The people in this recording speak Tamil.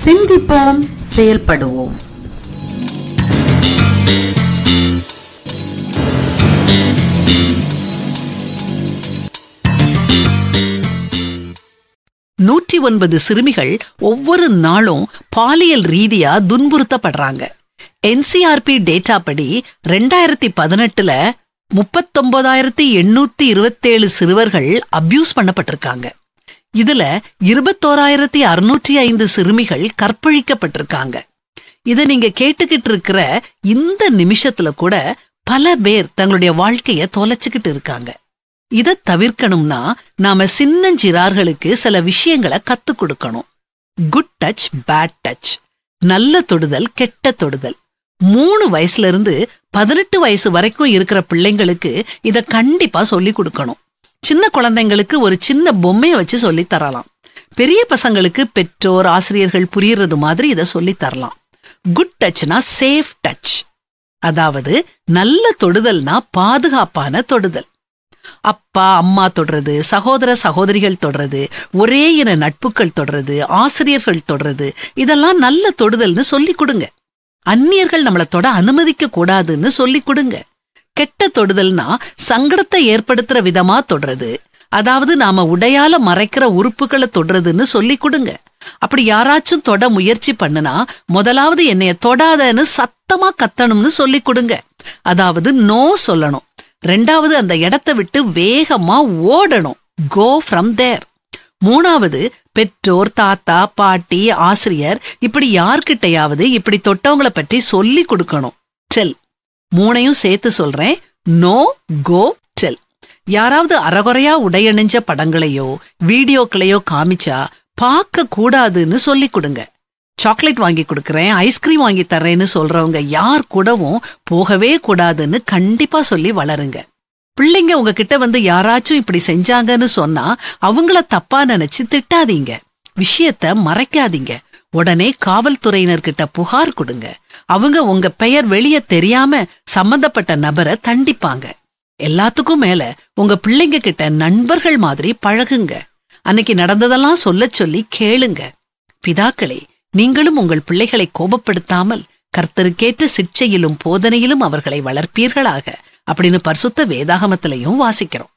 சிந்திப்போம் செயல்படுவோம் நூற்றி ஒன்பது சிறுமிகள் ஒவ்வொரு நாளும் பாலியல் ரீதியா துன்புறுத்தப்படுறாங்க என்சிஆர்பி டேட்டா படி ரெண்டாயிரத்தி பதினெட்டுல முப்பத்தொன்பதாயிரத்தி எண்ணூத்தி இருபத்தேழு சிறுவர்கள் அபியூஸ் பண்ணப்பட்டிருக்காங்க இதுல இருபத்தோராயிரத்தி அறுநூற்றி ஐந்து சிறுமிகள் கற்பழிக்கப்பட்டிருக்காங்க இத நீங்க கேட்டுக்கிட்டு இருக்கிற இந்த நிமிஷத்துல கூட பல பேர் தங்களுடைய வாழ்க்கைய தொலைச்சுக்கிட்டு இருக்காங்க இத தவிர்க்கணும்னா நாம சின்னஞ்சிறார்களுக்கு சில விஷயங்களை கத்துக் கொடுக்கணும் குட் டச் பேட் டச் நல்ல தொடுதல் கெட்ட தொடுதல் மூணு வயசுல இருந்து பதினெட்டு வயசு வரைக்கும் இருக்கிற பிள்ளைங்களுக்கு இத கண்டிப்பா சொல்லி கொடுக்கணும் சின்ன குழந்தைங்களுக்கு ஒரு சின்ன பொம்மைய வச்சு சொல்லி தரலாம் பெரிய பசங்களுக்கு பெற்றோர் ஆசிரியர்கள் புரியறது மாதிரி இத சொல்லி தரலாம் குட் டச்னா சேஃப் டச் அதாவது நல்ல தொடுதல்னா பாதுகாப்பான தொடுதல் அப்பா அம்மா தொடுறது சகோதர சகோதரிகள் தொடுறது ஒரே இன நட்புகள் தொடுறது ஆசிரியர்கள் தொடுறது இதெல்லாம் நல்ல தொடுதல்னு சொல்லி கொடுங்க அந்நியர்கள் நம்மள தொட அனுமதிக்க கூடாதுன்னு சொல்லி கொடுங்க கெட்ட தொடுதல்னா சங்கடத்தை ஏற்படுத்துற விதமா தொடுறது அதாவது நாம உடையால மறைக்கிற உறுப்புகளை தொடுறதுன்னு சொல்லி கொடுங்க அப்படி யாராச்சும் தொட முயற்சி பண்ணுனா முதலாவது என்னைய தொடாதன்னு சத்தமா கத்தணும்னு சொல்லி கொடுங்க அதாவது நோ சொல்லணும் ரெண்டாவது அந்த இடத்தை விட்டு வேகமா ஓடணும் கோ ஃப்ரம் தேர் மூணாவது பெற்றோர் தாத்தா பாட்டி ஆசிரியர் இப்படி யார்கிட்டயாவது இப்படி தொட்டவங்கள பற்றி சொல்லி கொடுக்கணும் டெல் மூணையும் சேர்த்து சொல்றேன் நோ கோ டெல் யாராவது அறகுறையா உடையணிஞ்ச படங்களையோ வீடியோக்களையோ காமிச்சா பார்க்க கூடாதுன்னு சொல்லி கொடுங்க சாக்லேட் வாங்கி கொடுக்கறேன் ஐஸ்கிரீம் வாங்கி தர்றேன்னு சொல்றவங்க யார் கூடவும் போகவே கூடாதுன்னு கண்டிப்பா சொல்லி வளருங்க பிள்ளைங்க உங்ககிட்ட வந்து யாராச்சும் இப்படி செஞ்சாங்கன்னு சொன்னா அவங்கள தப்பா நினைச்சு திட்டாதீங்க விஷயத்த மறைக்காதீங்க உடனே காவல்துறையினர்கிட்ட புகார் கொடுங்க அவங்க உங்க பெயர் வெளிய தெரியாம சம்பந்தப்பட்ட நபரை தண்டிப்பாங்க எல்லாத்துக்கும் மேல உங்க பிள்ளைங்க கிட்ட நண்பர்கள் மாதிரி பழகுங்க அன்னைக்கு நடந்ததெல்லாம் சொல்லச் சொல்லி கேளுங்க பிதாக்களே நீங்களும் உங்கள் பிள்ளைகளை கோபப்படுத்தாமல் கர்த்தருக்கேற்ற சிக்ஷையிலும் போதனையிலும் அவர்களை வளர்ப்பீர்களாக அப்படின்னு பரிசுத்த வேதாகமத்திலையும் வாசிக்கிறோம்